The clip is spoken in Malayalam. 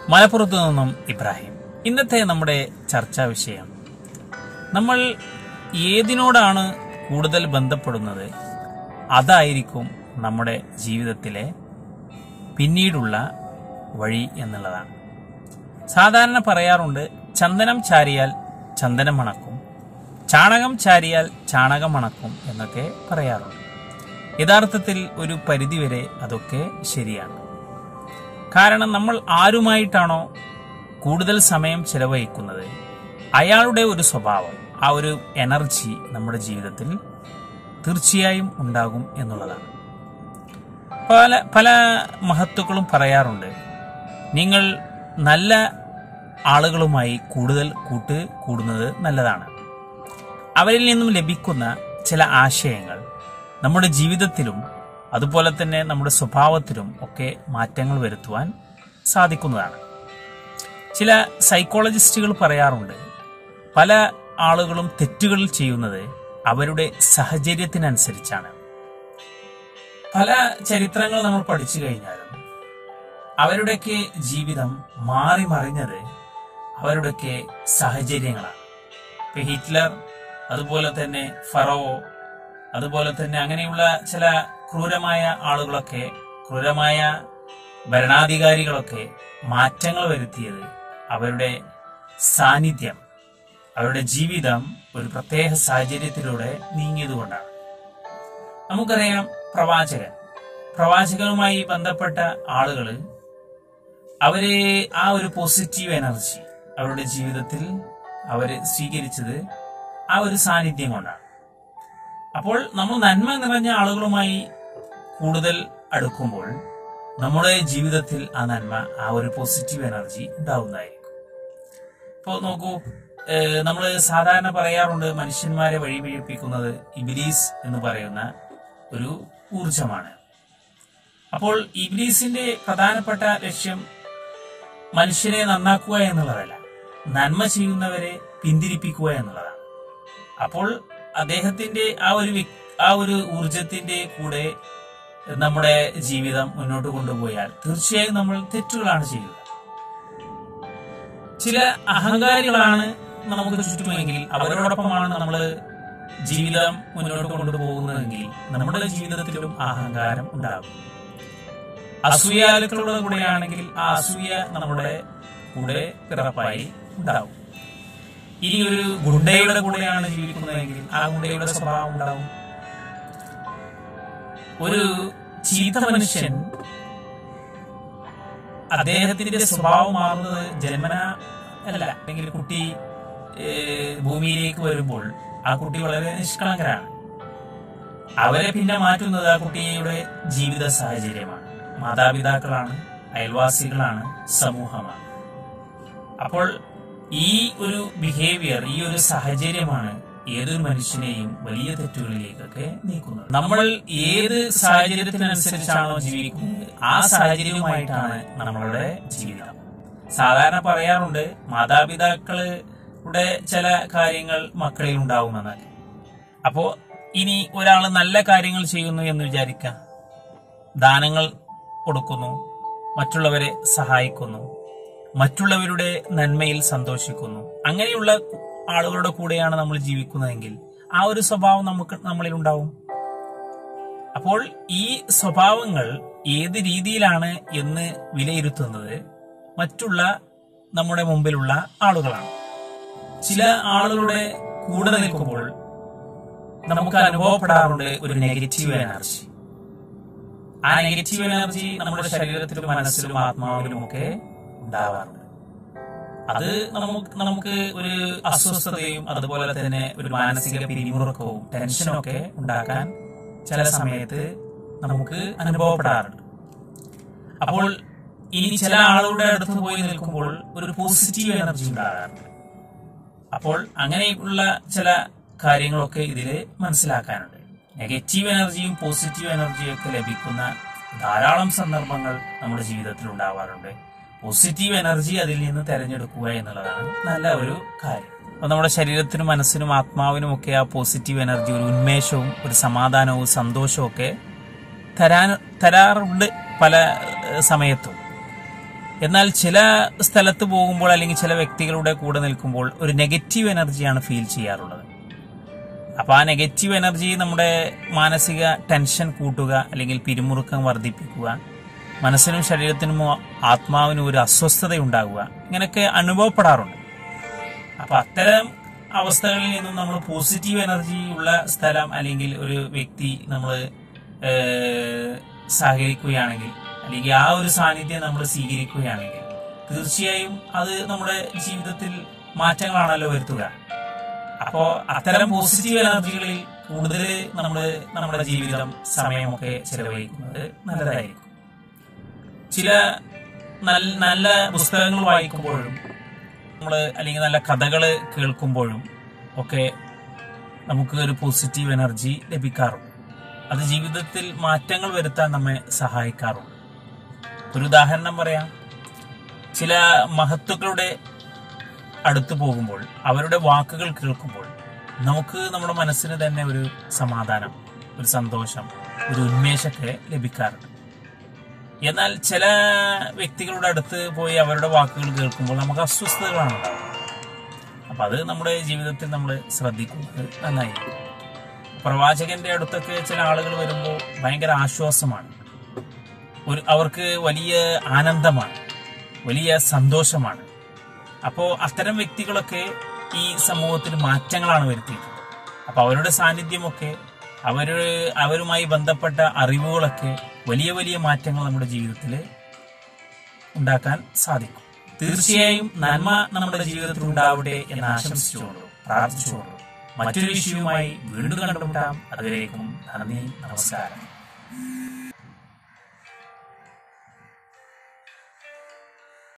മലപ്പുറത്തു നിന്നും ഇബ്രാഹിം ഇന്നത്തെ നമ്മുടെ ചർച്ചാ വിഷയം നമ്മൾ ഏതിനോടാണ് കൂടുതൽ ബന്ധപ്പെടുന്നത് അതായിരിക്കും നമ്മുടെ ജീവിതത്തിലെ പിന്നീടുള്ള വഴി എന്നുള്ളതാണ് സാധാരണ പറയാറുണ്ട് ചന്ദനം ചാരിയാൽ ചന്ദനം മണക്കും ചാണകം ചാരിയാൽ ചാണകം മണക്കും എന്നൊക്കെ പറയാറുണ്ട് യഥാർത്ഥത്തിൽ ഒരു പരിധിവരെ അതൊക്കെ ശരിയാണ് കാരണം നമ്മൾ ആരുമായിട്ടാണോ കൂടുതൽ സമയം ചെലവഴിക്കുന്നത് അയാളുടെ ഒരു സ്വഭാവം ആ ഒരു എനർജി നമ്മുടെ ജീവിതത്തിൽ തീർച്ചയായും ഉണ്ടാകും എന്നുള്ളതാണ് പല പല മഹത്വക്കളും പറയാറുണ്ട് നിങ്ങൾ നല്ല ആളുകളുമായി കൂടുതൽ കൂട്ട് കൂടുന്നത് നല്ലതാണ് അവരിൽ നിന്നും ലഭിക്കുന്ന ചില ആശയങ്ങൾ നമ്മുടെ ജീവിതത്തിലും അതുപോലെ തന്നെ നമ്മുടെ സ്വഭാവത്തിലും ഒക്കെ മാറ്റങ്ങൾ വരുത്തുവാൻ സാധിക്കുന്നതാണ് ചില സൈക്കോളജിസ്റ്റുകൾ പറയാറുണ്ട് പല ആളുകളും തെറ്റുകൾ ചെയ്യുന്നത് അവരുടെ സാഹചര്യത്തിനനുസരിച്ചാണ് പല ചരിത്രങ്ങൾ നമ്മൾ പഠിച്ചു കഴിഞ്ഞാലും അവരുടെയൊക്കെ ജീവിതം മാറി മറിഞ്ഞത് അവരുടെയൊക്കെ സാഹചര്യങ്ങളാണ് ഇപ്പൊ ഹിറ്റ്ലർ അതുപോലെ തന്നെ ഫറവോ അതുപോലെ തന്നെ അങ്ങനെയുള്ള ചില ക്രൂരമായ ആളുകളൊക്കെ ക്രൂരമായ ഭരണാധികാരികളൊക്കെ മാറ്റങ്ങൾ വരുത്തിയത് അവരുടെ സാന്നിധ്യം അവരുടെ ജീവിതം ഒരു പ്രത്യേക സാഹചര്യത്തിലൂടെ നീങ്ങിയതുകൊണ്ടാണ് നമുക്കറിയാം പ്രവാചകൻ പ്രവാചകനുമായി ബന്ധപ്പെട്ട ആളുകൾ അവര് ആ ഒരു പോസിറ്റീവ് എനർജി അവരുടെ ജീവിതത്തിൽ അവര് സ്വീകരിച്ചത് ആ ഒരു സാന്നിധ്യം കൊണ്ടാണ് അപ്പോൾ നമ്മൾ നന്മ നിറഞ്ഞ ആളുകളുമായി കൂടുതൽ അടുക്കുമ്പോൾ നമ്മുടെ ജീവിതത്തിൽ ആ നന്മ ആ ഒരു പോസിറ്റീവ് എനർജി ഉണ്ടാവുന്നതായിരിക്കും ഇപ്പോൾ നോക്കൂ നമ്മൾ സാധാരണ പറയാറുണ്ട് മനുഷ്യന്മാരെ വഴിപിഴപ്പിക്കുന്നത് ഇബിലീസ് എന്ന് പറയുന്ന ഒരു ഊർജമാണ് അപ്പോൾ ഇബ്ലീസിന്റെ പ്രധാനപ്പെട്ട ലക്ഷ്യം മനുഷ്യനെ നന്നാക്കുക എന്നുള്ളതല്ല നന്മ ചെയ്യുന്നവരെ പിന്തിരിപ്പിക്കുക എന്നുള്ളതാണ് അപ്പോൾ അദ്ദേഹത്തിന്റെ ആ ഒരു വ്യക്- ആ ഒരു ഊർജത്തിന്റെ കൂടെ നമ്മുടെ ജീവിതം മുന്നോട്ട് കൊണ്ടുപോയാൽ തീർച്ചയായും നമ്മൾ തെറ്റുകളാണ് ചെയ്യുക ചില അഹങ്കാരികളാണ് നമുക്ക് ചുറ്റുമെങ്കിൽ അവരോടൊപ്പമാണ് നമ്മൾ ജീവിതം മുന്നോട്ട് കൊണ്ടുപോകുന്നതെങ്കിൽ നമ്മുടെ ജീവിതത്തിലും ആ അഹങ്കാരം ഉണ്ടാകും അസൂയാലുക്കളുടെ കൂടെയാണെങ്കിൽ ആ അസൂയ നമ്മുടെ കൂടെ പിറപ്പായി ഉണ്ടാവും ഇനി ഒരു ഗുണ്ടയുടെ കൂടെയാണ് ജീവിക്കുന്നതെങ്കിൽ ആ ഗുണ്ടയുടെ സ്വഭാവം ഉണ്ടാവും ഒരു ചീത്ത മനുഷ്യൻ അദ്ദേഹത്തിന്റെ സ്വഭാവം മാറുന്നത് ജന്മന അല്ല അല്ലെങ്കിൽ കുട്ടി ഏഹ്, ഭൂമിയിലേക്ക് വരുമ്പോൾ ആ കുട്ടി വളരെ നിഷ്കളങ്കരാണ് അവരെ പിന്നെ മാറ്റുന്നത് ആ കുട്ടിയുടെ ജീവിത സാഹചര്യമാണ് മാതാപിതാക്കളാണ് അയൽവാസികളാണ് സമൂഹമാണ് അപ്പോൾ ഈ ഒരു ബിഹേവിയർ ഈ ഒരു സാഹചര്യമാണ് ഏതൊരു മനുഷ്യനെയും വലിയ തെറ്റുകളിലേക്കൊക്കെ നീക്കുന്നത് നമ്മൾ ഏത് സാഹചര്യത്തിനനുസരിച്ചാണോ ജീവിക്കുന്നത് ആ സാഹചര്യവുമായിട്ടാണ് നമ്മളുടെ ജീവിതം സാധാരണ പറയാറുണ്ട് മാതാപിതാക്കളുടെ ചില കാര്യങ്ങൾ മക്കളിൽ ഉണ്ടാവുമെന്നൊക്കെ അപ്പോ ഇനി ഒരാൾ നല്ല കാര്യങ്ങൾ ചെയ്യുന്നു എന്ന് വിചാരിക്കാം ദാനങ്ങൾ കൊടുക്കുന്നു മറ്റുള്ളവരെ സഹായിക്കുന്നു മറ്റുള്ളവരുടെ നന്മയിൽ സന്തോഷിക്കുന്നു അങ്ങനെയുള്ള ആളുകളുടെ കൂടെയാണ് നമ്മൾ ജീവിക്കുന്നതെങ്കിൽ ആ ഒരു സ്വഭാവം നമുക്ക് നമ്മളിൽ ഉണ്ടാവും അപ്പോൾ ഈ സ്വഭാവങ്ങൾ ഏത് രീതിയിലാണ് എന്ന് വിലയിരുത്തുന്നത് മറ്റുള്ള നമ്മുടെ മുമ്പിലുള്ള ആളുകളാണ് ചില ആളുകളുടെ കൂടെ നിൽക്കുമ്പോൾ നമുക്ക് അനുഭവപ്പെടാറുണ്ട് ഒരു നെഗറ്റീവ് എനർജി ആ നെഗറ്റീവ് എനർജി നമ്മുടെ ശരീരത്തിലും മനസ്സിലും ആത്മാവിലും ഒക്കെ ഉണ്ടാവാറുണ്ട് അത് നമുക്ക് നമുക്ക് ഒരു അസ്വസ്ഥതയും അതുപോലെ തന്നെ ഒരു മാനസിക പിരിമുറുക്കവും ടെൻഷനും ഒക്കെ ഉണ്ടാക്കാൻ ചില സമയത്ത് നമുക്ക് അനുഭവപ്പെടാറുണ്ട് അപ്പോൾ ഇനി ചില ആളുകളുടെ അടുത്ത് പോയി നിൽക്കുമ്പോൾ ഒരു പോസിറ്റീവ് എനർജി ഉണ്ടാകാറുണ്ട് അപ്പോൾ അങ്ങനെയുള്ള ചില കാര്യങ്ങളൊക്കെ ഇതിൽ മനസ്സിലാക്കാനുണ്ട് നെഗറ്റീവ് എനർജിയും പോസിറ്റീവ് എനർജിയും ഒക്കെ ലഭിക്കുന്ന ധാരാളം സന്ദർഭങ്ങൾ നമ്മുടെ ജീവിതത്തിൽ ഉണ്ടാവാറുണ്ട് പോസിറ്റീവ് എനർജി അതിൽ നിന്ന് തെരഞ്ഞെടുക്കുക എന്നുള്ളതാണ് നല്ല ഒരു കാര്യം അപ്പൊ നമ്മുടെ ശരീരത്തിനും മനസ്സിനും ആത്മാവിനും ഒക്കെ ആ പോസിറ്റീവ് എനർജി ഒരു ഉന്മേഷവും ഒരു സമാധാനവും സന്തോഷവും ഒക്കെ തരാൻ തരാറുണ്ട് പല ഏഹ്, സമയത്തും എന്നാൽ ചില സ്ഥലത്ത് പോകുമ്പോൾ അല്ലെങ്കിൽ ചില വ്യക്തികളുടെ കൂടെ നിൽക്കുമ്പോൾ ഒരു നെഗറ്റീവ് എനർജിയാണ് ഫീൽ ചെയ്യാറുള്ളത് അപ്പൊ ആ നെഗറ്റീവ് എനർജി നമ്മുടെ മാനസിക ടെൻഷൻ കൂട്ടുക അല്ലെങ്കിൽ പിരിമുറുക്കം വർദ്ധിപ്പിക്കുക മനസ്സിനും ശരീരത്തിനും ആത്മാവിനും ഒരു അസ്വസ്ഥത ഉണ്ടാകുക ഇങ്ങനെയൊക്കെ അനുഭവപ്പെടാറുണ്ട് അപ്പൊ അത്തരം അവസ്ഥകളിൽ നിന്നും നമ്മൾ പോസിറ്റീവ് എനർജി ഉള്ള സ്ഥലം അല്ലെങ്കിൽ ഒരു വ്യക്തി നമ്മൾ സഹകരിക്കുകയാണെങ്കിൽ അല്ലെങ്കിൽ ആ ഒരു സാന്നിധ്യം നമ്മൾ സ്വീകരിക്കുകയാണെങ്കിൽ തീർച്ചയായും അത് നമ്മുടെ ജീവിതത്തിൽ മാറ്റങ്ങളാണല്ലോ വരുത്തുക അപ്പോ അത്തരം പോസിറ്റീവ് എനർജികളിൽ കൂടുതൽ നമ്മൾ നമ്മുടെ ജീവിതം സമയമൊക്കെ ചെലവഴിക്കുന്നത് നല്ലതായിരിക്കും ചില നല്ല നല്ല പുസ്തകങ്ങൾ വായിക്കുമ്പോഴും നമ്മൾ അല്ലെങ്കിൽ നല്ല കഥകൾ കേൾക്കുമ്പോഴും ഒക്കെ നമുക്ക് ഒരു പോസിറ്റീവ് എനർജി ലഭിക്കാറുണ്ട് അത് ജീവിതത്തിൽ മാറ്റങ്ങൾ വരുത്താൻ നമ്മെ സഹായിക്കാറുണ്ട് ഒരു ഉദാഹരണം പറയാം ചില മഹത്തുക്കളുടെ അടുത്ത് പോകുമ്പോൾ അവരുടെ വാക്കുകൾ കേൾക്കുമ്പോൾ നമുക്ക് നമ്മുടെ മനസ്സിന് തന്നെ ഒരു സമാധാനം ഒരു സന്തോഷം ഒരു ഉന്മേഷമൊക്കെ ലഭിക്കാറുണ്ട് എന്നാൽ ചില വ്യക്തികളുടെ അടുത്ത് പോയി അവരുടെ വാക്കുകൾ കേൾക്കുമ്പോൾ നമുക്ക് അസ്വസ്ഥതകളാണ് ഉണ്ടാവുക അപ്പൊ അത് നമ്മുടെ ജീവിതത്തിൽ നമ്മൾ ശ്രദ്ധിക്കുന്നത് നന്നായിരിക്കും പ്രവാചകന്റെ അടുത്തൊക്കെ ചില ആളുകൾ വരുമ്പോൾ ഭയങ്കര ആശ്വാസമാണ് ഒരു അവർക്ക് വലിയ ആനന്ദമാണ് വലിയ സന്തോഷമാണ് അപ്പോ അത്തരം വ്യക്തികളൊക്കെ ഈ സമൂഹത്തിൽ മാറ്റങ്ങളാണ് വരുത്തിയിട്ടുള്ളത് അപ്പൊ അവരുടെ സാന്നിധ്യമൊക്കെ അവര് അവരുമായി ബന്ധപ്പെട്ട അറിവുകളൊക്കെ വലിയ വലിയ മാറ്റങ്ങൾ നമ്മുടെ ജീവിതത്തിൽ ഉണ്ടാക്കാൻ സാധിക്കും തീർച്ചയായും നന്മ നമ്മുടെ ജീവിതത്തിൽ ഉണ്ടാവട്ടെ എന്ന് ആശംസിച്ചുകൊള്ളു പ്രാർത്ഥിച്ചുകൊള്ളു മറ്റൊരു വിഷയവുമായി വീണ്ടും കണ്ടുമുട്ടാം അതുവരേക്കും നന്ദി നമസ്കാരം